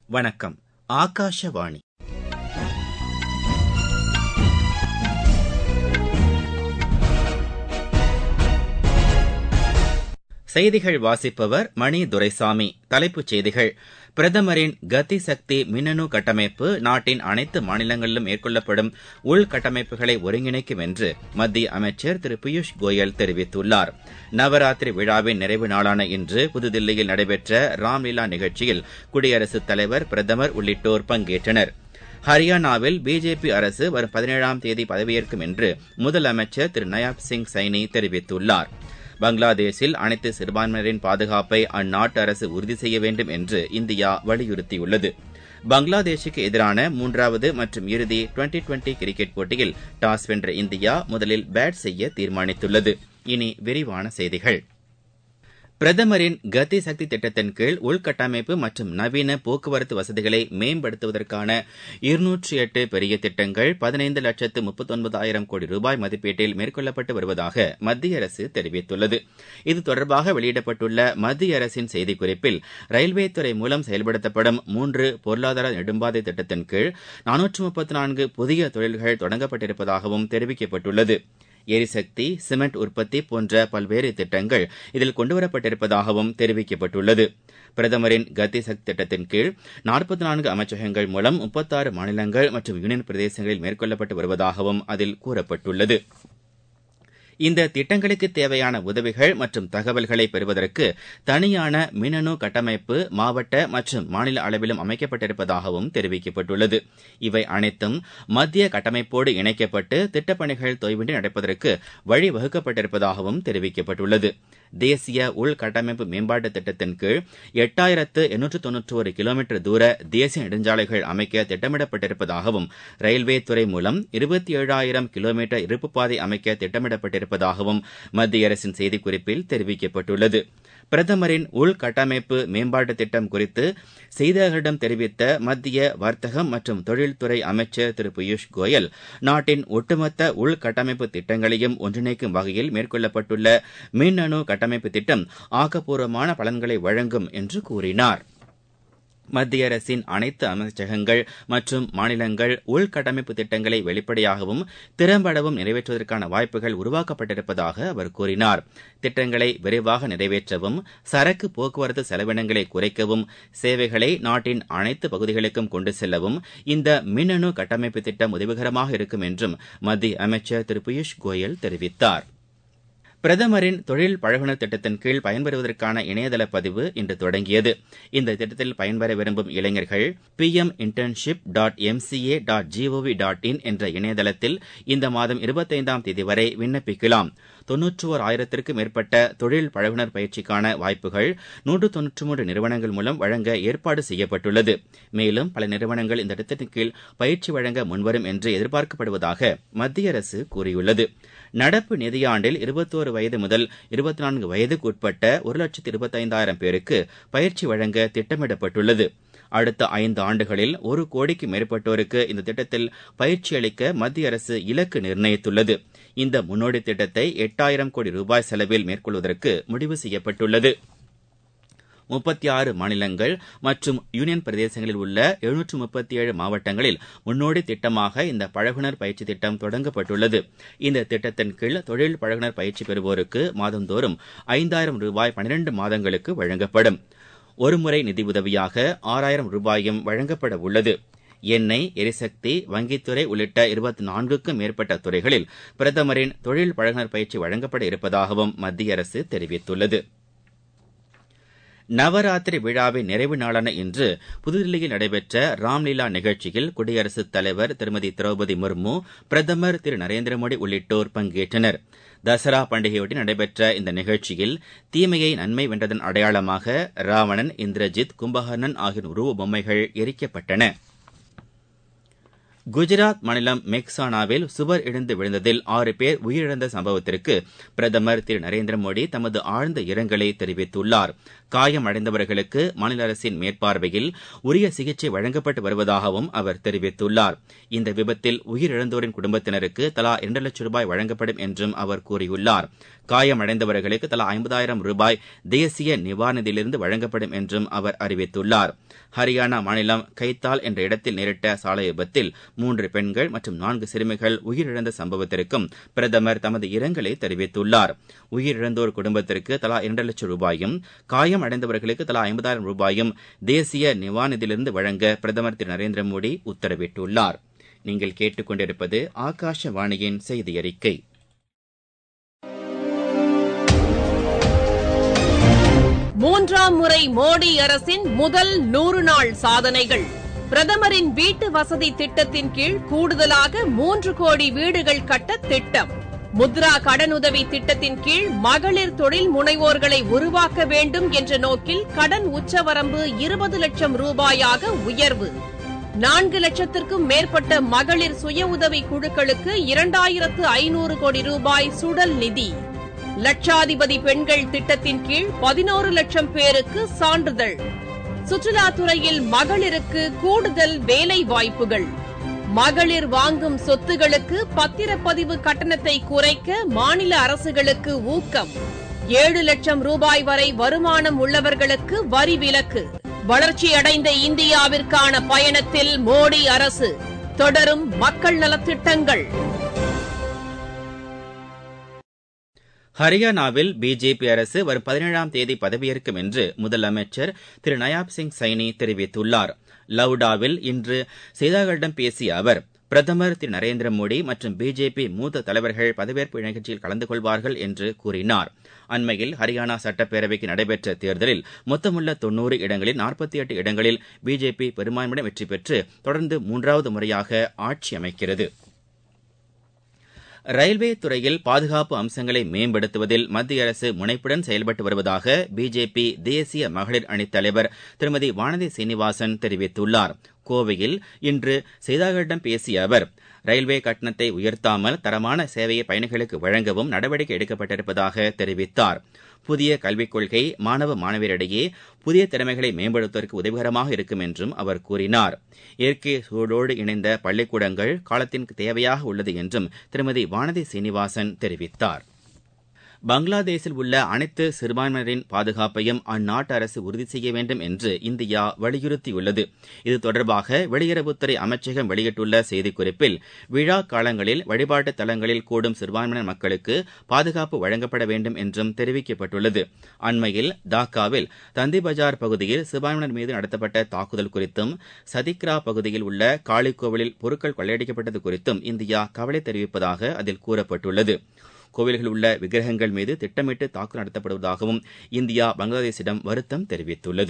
வணக்கம் ஆகாஷவாணி செய்திகள் வாசிப்பவர் மணி துரைசாமி தலைப்புச் செய்திகள் பிரதமரின் கதி சக்தி மின்னணு கட்டமைப்பு நாட்டின் அனைத்து மாநிலங்களிலும் மேற்கொள்ளப்படும் உள்கட்டமைப்புகளை ஒருங்கிணைக்கும் என்று மத்திய அமைச்சர் திரு பியூஷ் கோயல் தெரிவித்துள்ளார் நவராத்திரி விழாவின் நிறைவு நாளான இன்று புதுதில்லியில் நடைபெற்ற ராம்லீலா நிகழ்ச்சியில் குடியரசுத் தலைவர் பிரதமர் உள்ளிட்டோர் பங்கேற்றனர் ஹரியானாவில் பிஜேபி அரசு வரும் பதினேழாம் தேதி பதவியேற்கும் என்று முதலமைச்சர் திரு நயாப் சிங் சைனி தெரிவித்துள்ளார் பங்களாதேஷில் அனைத்து சிறுபான்மையினரின் பாதுகாப்பை அந்நாட்டு அரசு உறுதி செய்ய வேண்டும் என்று இந்தியா வலியுறுத்தியுள்ளது பங்களாதேஷுக்கு எதிரான மூன்றாவது மற்றும் இறுதி டுவெண்டி டுவெண்டி கிரிக்கெட் போட்டியில் டாஸ் வென்ற இந்தியா முதலில் பேட் செய்ய தீர்மானித்துள்ளது இனி விரிவான செய்திகள் பிரதமரின் கதி சக்தி திட்டத்தின் கீழ் உள்கட்டமைப்பு மற்றும் நவீன போக்குவரத்து வசதிகளை மேம்படுத்துவதற்கான இருநூற்றி எட்டு பெரிய திட்டங்கள் பதினைந்து லட்சத்து முப்பத்தொன்பதாயிரம் கோடி ரூபாய் மதிப்பீட்டில் மேற்கொள்ளப்பட்டு வருவதாக மத்திய அரசு தெரிவித்துள்ளது இது தொடர்பாக வெளியிடப்பட்டுள்ள மத்திய அரசின் செய்திக்குறிப்பில் ரயில்வே துறை மூலம் செயல்படுத்தப்படும் மூன்று பொருளாதார நெடும்பாதை திட்டத்தின் கீழ் நானூற்று முப்பத்தி நான்கு புதிய தொழில்கள் தொடங்கப்பட்டிருப்பதாகவும் தெரிவிக்கப்பட்டுள்ளது எரிசக்தி சிமெண்ட் உற்பத்தி போன்ற பல்வேறு திட்டங்கள் இதில் கொண்டுவரப்பட்டிருப்பதாகவும் தெரிவிக்கப்பட்டுள்ளது பிரதமரின் கத்தி சக்தி திட்டத்தின் கீழ் நாற்பத்தி நான்கு அமைச்சகங்கள் மூலம் முப்பத்தாறு மாநிலங்கள் மற்றும் யூனியன் பிரதேசங்களில் மேற்கொள்ளப்பட்டு வருவதாகவும் அதில் கூறப்பட்டுள்ளது இந்த திட்டங்களுக்கு தேவையான உதவிகள் மற்றும் தகவல்களை பெறுவதற்கு தனியான மின்னணு கட்டமைப்பு மாவட்ட மற்றும் மாநில அளவிலும் அமைக்கப்பட்டிருப்பதாகவும் தெரிவிக்கப்பட்டுள்ளது இவை அனைத்தும் மத்திய கட்டமைப்போடு இணைக்கப்பட்டு திட்டப்பணிகள் தொய்வின்றி நடப்பதற்கு வழிவகுக்கப்பட்டிருப்பதாகவும் தெரிவிக்கப்பட்டுள்ளது தேசிய உள்கட்டமைப்பு மேம்பாட்டு திட்டத்தின் கீழ் எட்டாயிரத்து எண்ணூற்று தொன்னூற்றோரு கிலோமீட்டர் தூர தேசிய நெடுஞ்சாலைகள் அமைக்க திட்டமிடப்பட்டிருப்பதாகவும் ரயில்வே துறை மூலம் இருபத்தி ஏழாயிரம் கிலோமீட்டர் இருப்புப்பாதை அமைக்க திட்டமிடப்பட்டிருப்பதாகவும் மத்திய அரசின் செய்திக்குறிப்பில் தெரிவிக்கப்பட்டுள்ளது பிரதமரின் உள்கட்டமைப்பு மேம்பாட்டு திட்டம் குறித்து செய்தியாளர்களிடம் தெரிவித்த மத்திய வர்த்தகம் மற்றும் தொழில்துறை அமைச்சர் திரு பியூஷ் கோயல் நாட்டின் ஒட்டுமொத்த உள்கட்டமைப்பு திட்டங்களையும் ஒன்றிணைக்கும் வகையில் மேற்கொள்ளப்பட்டுள்ள மின்னணு கட்டமைப்பு திட்டம் ஆக்கப்பூர்வமான பலன்களை வழங்கும் என்று கூறினார் மத்திய அரசின் அனைத்து அமைச்சகங்கள் மற்றும் மாநிலங்கள் உள்கட்டமைப்பு திட்டங்களை வெளிப்படையாகவும் திறம்படவும் நிறைவேற்றுவதற்கான வாய்ப்புகள் உருவாக்கப்பட்டிருப்பதாக அவர் கூறினார் திட்டங்களை விரைவாக நிறைவேற்றவும் சரக்கு போக்குவரத்து செலவினங்களை குறைக்கவும் சேவைகளை நாட்டின் அனைத்து பகுதிகளுக்கும் கொண்டு செல்லவும் இந்த மின்னணு கட்டமைப்பு திட்டம் உதவிகரமாக இருக்கும் என்றும் மத்திய அமைச்சர் திரு பியூஷ் கோயல் தெரிவித்தார் பிரதமரின் தொழில் பழகுனர் திட்டத்தின் கீழ் பயன்பெறுவதற்கான இணையதள பதிவு இன்று தொடங்கியது இந்த திட்டத்தில் பயன்பெற விரும்பும் இளைஞர்கள் P M internship dot MCA dot G O V dot in என்ற இணையதளத்தில் இந்த மாதம் இருபத்தைந்தாம் தேதி வரை விண்ணப்பிக்கலாம் தொன்னூற்று ஓர் ஆயிரத்திற்கும் மேற்பட்ட தொழில் பழகுனர் பயிற்சிக்கான வாய்ப்புகள் நூற்று தொன்னூற்றி மூன்று நிறுவனங்கள் மூலம் வழங்க ஏற்பாடு செய்யப்பட்டுள்ளது மேலும் பல நிறுவனங்கள் இந்த திட்டத்தின் கீழ் பயிற்சி வழங்க முன்வரும் என்று எதிர்பார்க்கப்படுவதாக மத்திய அரசு கூறியுள்ளது நடப்பு நிதியாண்டில் இருபத்தோரு வயது முதல் இருபத்தி நான்கு வயதுக்கு உட்பட்ட ஒரு லட்சத்து இருபத்தைந்தாயிரம் பேருக்கு பயிற்சி வழங்க திட்டமிடப்பட்டுள்ளது அடுத்த ஐந்து ஆண்டுகளில் ஒரு கோடிக்கு மேற்பட்டோருக்கு இந்த திட்டத்தில் பயிற்சி அளிக்க மத்திய அரசு இலக்கு நிர்ணயித்துள்ளது இந்த முன்னோடி திட்டத்தை எட்டாயிரம் கோடி ரூபாய் செலவில் மேற்கொள்வதற்கு முடிவு செய்யப்பட்டுள்ளது முப்பத்தி ஆறு மாநிலங்கள் மற்றும் யூனியன் பிரதேசங்களில் உள்ள எழுநூற்று முப்பத்தி ஏழு மாவட்டங்களில் முன்னோடி திட்டமாக இந்த பழகுனர் பயிற்சி திட்டம் தொடங்கப்பட்டுள்ளது இந்த திட்டத்தின் கீழ் தொழில் பழகுனர் பயிற்சி பெறுவோருக்கு மாதந்தோறும் ஐந்தாயிரம் ரூபாய் பனிரெண்டு மாதங்களுக்கு வழங்கப்படும் ஒருமுறை நிதி உதவியாக ஆறாயிரம் ரூபாயும் வழங்கப்பட உள்ளது எண்ணெய் எரிசக்தி வங்கித்துறை உள்ளிட்ட இருபத்தி நான்குக்கும் மேற்பட்ட துறைகளில் பிரதமரின் தொழில் பழகுனர் பயிற்சி வழங்கப்பட இருப்பதாகவும் மத்திய அரசு தெரிவித்துள்ளது நவராத்திரி விழாவின் நிறைவு நாளான இன்று புதுதில்லியில் நடைபெற்ற ராம்லீலா நிகழ்ச்சியில் குடியரசுத் தலைவர் திருமதி திரௌபதி முர்மு பிரதமர் திரு நரேந்திரமோடி உள்ளிட்டோர் பங்கேற்றனர் தசரா பண்டிகையொட்டி நடைபெற்ற இந்த நிகழ்ச்சியில் தீமையை நன்மை வென்றதன் அடையாளமாக ராவணன் இந்திரஜித் கும்பகர்ணன் ஆகியோர் உருவ பொம்மைகள் எரிக்கப்பட்டன குஜராத் மாநிலம் மெக்சானாவில் சுவர் இடிந்து விழுந்ததில் ஆறு பேர் உயிரிழந்த சம்பவத்திற்கு பிரதமர் திரு நரேந்திர மோடி தமது ஆழ்ந்த இரங்கலை தெரிவித்துள்ளார் காயமடைந்தவர்களுக்கு மாநில அரசின் மேற்பார்வையில் உரிய சிகிச்சை வழங்கப்பட்டு வருவதாகவும் அவர் தெரிவித்துள்ளார் இந்த விபத்தில் உயிரிழந்தோரின் குடும்பத்தினருக்கு தலா இரண்டு லட்சம் ரூபாய் வழங்கப்படும் என்றும் அவர் கூறியுள்ளார் காயமடைந்தவர்களுக்கு தலா ஐம்பதாயிரம் ரூபாய் தேசிய நிவாரண நிதியிலிருந்து வழங்கப்படும் என்றும் அவர் அறிவித்துள்ளார் ஹரியானா மாநிலம் கைத்தால் என்ற இடத்தில் நேரிட்ட சாலை விபத்தில் மூன்று பெண்கள் மற்றும் நான்கு சிறுமிகள் உயிரிழந்த சம்பவத்திற்கும் பிரதமர் தமது இரங்கலை தெரிவித்துள்ளார் உயிரிழந்தோர் குடும்பத்திற்கு தலா இரண்டு லட்சம் ரூபாயும் காயம் அடைந்தவர்களுக்கு தலா ஐம்பதாயிரம் ரூபாயும் தேசிய நிவாரண நிதியிலிருந்து வழங்க பிரதமர் திரு நரேந்திர மோடி உத்தரவிட்டுள்ளார் நீங்கள் கேட்டுக்கொண்டிருப்பது ஆகாஷவாணியின் செய்தி அறிக்கை மூன்றாம் முறை மோடி அரசின் முதல் நூறு நாள் சாதனைகள் பிரதமரின் வீட்டு வசதி திட்டத்தின் கீழ் கூடுதலாக மூன்று கோடி வீடுகள் கட்ட திட்டம் முத்ரா கடனுதவி திட்டத்தின் கீழ் மகளிர் தொழில் முனைவோர்களை உருவாக்க வேண்டும் என்ற நோக்கில் கடன் உச்சவரம்பு இருபது லட்சம் ரூபாயாக உயர்வு நான்கு லட்சத்திற்கும் மேற்பட்ட மகளிர் சுய உதவி குழுக்களுக்கு இரண்டாயிரத்து ஐநூறு கோடி ரூபாய் சுடல் நிதி லட்சாதிபதி பெண்கள் திட்டத்தின் கீழ் பதினோரு லட்சம் பேருக்கு சான்றிதழ் சுற்றுலாத்துறையில் மகளிருக்கு கூடுதல் வேலை வாய்ப்புகள் மகளிர் வாங்கும் சொத்துகளுக்கு பத்திரப்பதிவு கட்டணத்தை குறைக்க மாநில அரசுகளுக்கு ஊக்கம் ஏழு லட்சம் ரூபாய் வரை வருமானம் உள்ளவர்களுக்கு வரி விலக்கு வளர்ச்சியடைந்த இந்தியாவிற்கான பயணத்தில் மோடி அரசு தொடரும் மக்கள் நலத்திட்டங்கள் ஹரியானாவில் பிஜேபி அரசு வரும் பதினேழாம் தேதி பதவியேற்கும் என்று முதலமைச்சர் திரு நயாப் சிங் சைனி தெரிவித்துள்ளார் லவுடாவில் இன்று செய்தியாளர்களிடம் பேசிய அவர் பிரதமர் திரு நரேந்திர மோடி மற்றும் பிஜேபி மூத்த தலைவர்கள் பதவியேற்பு நிகழ்ச்சியில் கலந்து கொள்வார்கள் என்று கூறினார் அண்மையில் ஹரியானா சட்டப்பேரவைக்கு நடைபெற்ற தேர்தலில் மொத்தமுள்ள தொன்னூறு இடங்களில் நாற்பத்தி எட்டு இடங்களில் பிஜேபி பெரும்பான்மையுடன் வெற்றி பெற்று தொடர்ந்து மூன்றாவது முறையாக ஆட்சி அமைக்கிறது ரயில்வே துறையில் பாதுகாப்பு அம்சங்களை மேம்படுத்துவதில் மத்திய அரசு முனைப்புடன் செயல்பட்டு வருவதாக பிஜேபி தேசிய மகளிர் அணித் தலைவர் திருமதி வானதி சீனிவாசன் தெரிவித்துள்ளார் கோவையில் இன்று செய்தியாளர்களிடம் பேசிய அவர் ரயில்வே கட்டணத்தை உயர்த்தாமல் தரமான சேவையை பயணிகளுக்கு வழங்கவும் நடவடிக்கை எடுக்கப்பட்டிருப்பதாக தெரிவித்தார் புதிய கல்விக் கொள்கை மாணவ மாணவியரிடையே புதிய திறமைகளை மேம்படுத்துவதற்கு உதவிகரமாக இருக்கும் என்றும் அவர் கூறினார் இயற்கை சூழலோடு இணைந்த பள்ளிக்கூடங்கள் காலத்தின் தேவையாக உள்ளது என்றும் திருமதி வானதி சீனிவாசன் தெரிவித்தார் பங்களாதேஷில் உள்ள அனைத்து சிறுபான்மையினரின் பாதுகாப்பையும் அந்நாட்டு அரசு உறுதி செய்ய வேண்டும் என்று இந்தியா வலியுறுத்தியுள்ளது இது தொடர்பாக வெளியுறவுத்துறை அமைச்சகம் வெளியிட்டுள்ள செய்திக்குறிப்பில் விழா காலங்களில் வழிபாட்டு தலங்களில் கூடும் சிறுபான்மையினர் மக்களுக்கு பாதுகாப்பு வழங்கப்பட வேண்டும் என்றும் தெரிவிக்கப்பட்டுள்ளது அண்மையில் டாக்காவில் தந்தி பஜார் பகுதியில் சிறுபான்மையினர் மீது நடத்தப்பட்ட தாக்குதல் குறித்தும் சதிக்ரா பகுதியில் உள்ள காளிக்கோவிலில் பொருட்கள் கொள்ளையடிக்கப்பட்டது குறித்தும் இந்தியா கவலை தெரிவிப்பதாக அதில் கூறப்பட்டுள்ளது கோவில்களில் உள்ள விக்கிரகங்கள் மீது திட்டமிட்டு தாக்குதல் நடத்தப்படுவதாகவும் இந்தியா பங்களாதேஷிடம் வருத்தம் தெரிவித்துள்ளது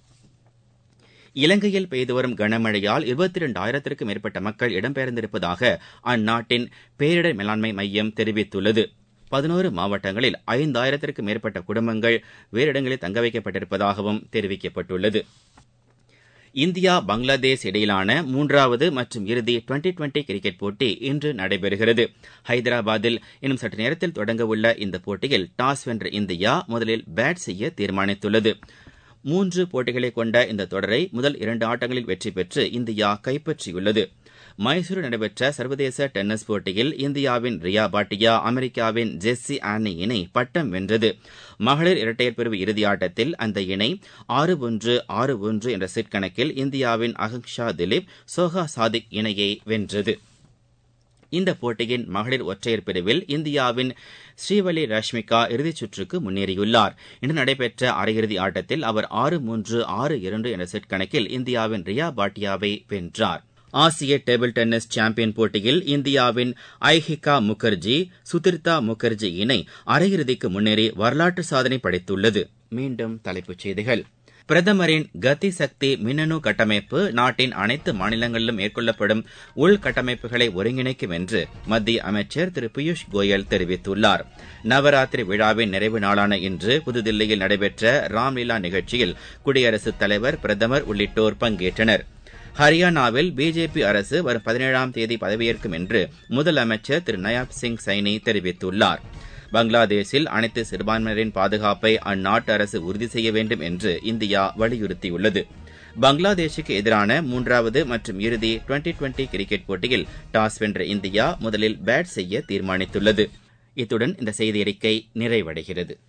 இலங்கையில் பெய்து வரும் கனமழையால் இருபத்தி இரண்டாயிரத்திற்கும் மேற்பட்ட மக்கள் இடம்பெயர்ந்திருப்பதாக அந்நாட்டின் பேரிடர் மேலாண்மை மையம் தெரிவித்துள்ளது பதினோரு மாவட்டங்களில் ஐந்தாயிரத்திற்கும் மேற்பட்ட குடும்பங்கள் வேறு இடங்களில் தங்க வைக்கப்பட்டிருப்பதாகவும் தெரிவிக்கப்பட்டுள்ளது இந்தியா பங்களாதேஷ் இடையிலான மூன்றாவது மற்றும் இறுதி டுவெண்டி டுவெண்டி கிரிக்கெட் போட்டி இன்று நடைபெறுகிறது ஹைதராபாத்தில் இன்னும் சற்று நேரத்தில் தொடங்கவுள்ள இந்த போட்டியில் டாஸ் வென்ற இந்தியா முதலில் பேட் செய்ய தீர்மானித்துள்ளது மூன்று போட்டிகளை கொண்ட இந்த தொடரை முதல் இரண்டு ஆட்டங்களில் வெற்றி பெற்று இந்தியா கைப்பற்றியுள்ளது மைசூரில் நடைபெற்ற சர்வதேச டென்னிஸ் போட்டியில் இந்தியாவின் ரியா பாட்டியா அமெரிக்காவின் ஜெஸ்ஸி ஆனி இணை பட்டம் வென்றது மகளிர் இரட்டையர் பிரிவு இறுதி ஆட்டத்தில் அந்த இணை ஆறு ஒன்று ஆறு ஒன்று என்ற செட் கணக்கில் இந்தியாவின் அகங்ஷா திலீப் சோஹா சாதிக் இணையை வென்றது இந்த போட்டியின் மகளிர் ஒற்றையர் பிரிவில் இந்தியாவின் ஸ்ரீவலி ரஷ்மிகா இறுதிச் சுற்றுக்கு முன்னேறியுள்ளார் இன்று நடைபெற்ற அரையிறுதி ஆட்டத்தில் அவர் ஆறு மூன்று ஆறு இரண்டு என்ற செட் கணக்கில் இந்தியாவின் ரியா பாட்டியாவை வென்றார் ஆசிய டேபிள் டென்னிஸ் சாம்பியன் போட்டியில் இந்தியாவின் ஐஹிகா முகர்ஜி சுதிர்தா முகர்ஜி இணை அரையிறுதிக்கு முன்னேறி வரலாற்று சாதனை படைத்துள்ளது மீண்டும் தலைப்புச் செய்திகள் பிரதமரின் கதி சக்தி மின்னணு கட்டமைப்பு நாட்டின் அனைத்து மாநிலங்களிலும் மேற்கொள்ளப்படும் உள்கட்டமைப்புகளை ஒருங்கிணைக்கும் என்று மத்திய அமைச்சர் திரு பியூஷ் கோயல் தெரிவித்துள்ளார் நவராத்திரி விழாவின் நிறைவு நாளான இன்று புதுதில்லியில் நடைபெற்ற ராம்லீலா நிகழ்ச்சியில் குடியரசுத் தலைவர் பிரதமர் உள்ளிட்டோர் பங்கேற்றனர் ஹரியானாவில் பிஜேபி அரசு வரும் பதினேழாம் தேதி பதவியேற்கும் என்று முதலமைச்சர் திரு நயாப் சிங் சைனி தெரிவித்துள்ளார் பங்களாதேஷில் அனைத்து சிறுபான்மையினரின் பாதுகாப்பை அந்நாட்டு அரசு உறுதி செய்ய வேண்டும் என்று இந்தியா வலியுறுத்தியுள்ளது பங்களாதேஷுக்கு எதிரான மூன்றாவது மற்றும் இறுதி டுவெண்டி டுவெண்டி கிரிக்கெட் போட்டியில் டாஸ் வென்ற இந்தியா முதலில் பேட் செய்ய தீர்மானித்துள்ளது இத்துடன் இந்த செய்தி அறிக்கை நிறைவடைகிறது